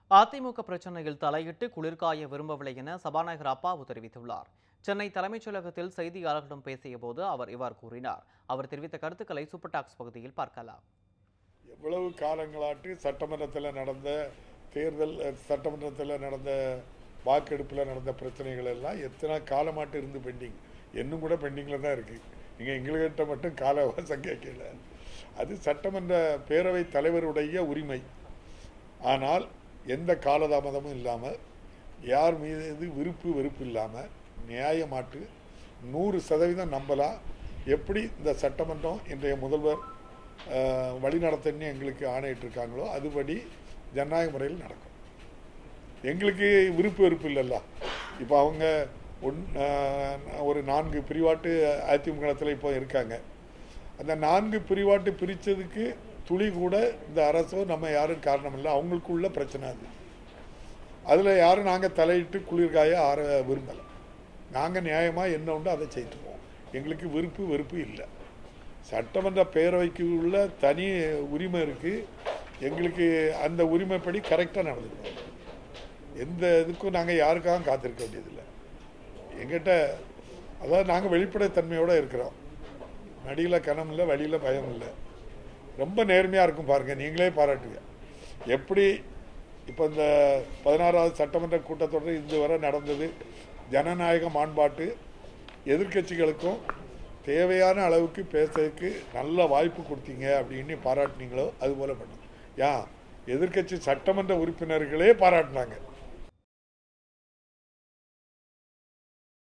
அதிமுக பிரச்சனையில் தலையிட்டு குளிர்காய விரும்பவில்லை என சபாநாயகர் அப்பாவு தெரிவித்துள்ளார் சென்னை தலைமைச் செயலகத்தில் செய்தியாளர்களிடம் பேசிய போது அவர் இவ்வாறு கூறினார் அவர் தெரிவித்த கருத்துக்களை சூப்பர் டாக்ஸ் பகுதியில் பார்க்கலாம் எவ்வளவு காலங்களாட்டு சட்டமன்றத்தில் நடந்த தேர்தல் அஹ், சட்டமன்றத்தில் நடந்த வாக்கெடுப்பில் நடந்த பிரச்சனைகள் எல்லாம் எத்தனை காலமாட்டு இருந்து பெண்டிங் இன்னும் கூட பெண்டிங்கில் தான் இருக்குது நீங்கள் எங்கள்கிட்ட மட்டும் காலவாசம் கேட்கல அது சட்டமன்ற பேரவை தலைவருடைய உரிமை ஆனால் எந்த காலதாமதமும் இல்லாமல் யார் மீது விருப்பு வெறுப்பு இல்லாமல் நியாயமாட்டு நூறு சதவீதம் நம்பலாம் எப்படி இந்த சட்டமன்றம் இன்றைய முதல்வர் அஹ், வழிநடத்தன்னு எங்களுக்கு ஆணையிட்டிருக்காங்களோ அதுபடி ஜனநாயக முறையில் நடக்கும் எங்களுக்கு விருப்பு வெறுப்பு இல்லைல்ல இப்போ அவங்க ஒன் அஹ், ஒரு நான்கு பிரிவாட்டு அதிமுகத்தில் இப்போ இருக்காங்க அந்த நான்கு பிரிவாட்டு பிரித்ததுக்கு துளி கூட இந்த அரசோ நம்ம யாரும் காரணம் இல்லை அவங்களுக்குள்ள பிரச்சனை அது அதில் யாரும் நாங்கள் தலையிட்டு குளிர்காய ஆற விரும்பலை நாங்கள் நியாயமாக என்ன உண்டோ அதை செய்துருவோம் எங்களுக்கு விருப்பு வெறுப்பு இல்லை சட்டமன்ற பேரவைக்கு உள்ள தனி உரிமை இருக்குது எங்களுக்கு அந்த உரிமைப்படி கரெக்டாக நடந்துக்கணும் எந்த இதுக்கும் நாங்கள் யாருக்காகவும் காத்திருக்க வேண்டியதில்லை எங்கிட்ட அதாவது நாங்கள் வெளிப்படைத்தன்மையோடு இருக்கிறோம் நடியில் கனம் இல்லை வழியில் பயம் இல்லை ரொம்ப நேர்மையாக இருக்கும் பாருங்கள் நீங்களே பாராட்டுங்க எப்படி இப்போ இந்த பதினாறாவது சட்டமன்ற கூட்டத்தொடர் இது வரை நடந்தது ஜனநாயக மாண்பாட்டு எதிர்க்கட்சிகளுக்கும் தேவையான அளவுக்கு பேசுறதுக்கு நல்ல வாய்ப்பு கொடுத்தீங்க அப்படின்னு பாராட்டினீங்களோ அது போல பண்ணும் ஏன் எதிர்க்கட்சி சட்டமன்ற உறுப்பினர்களே பாராட்டினாங்க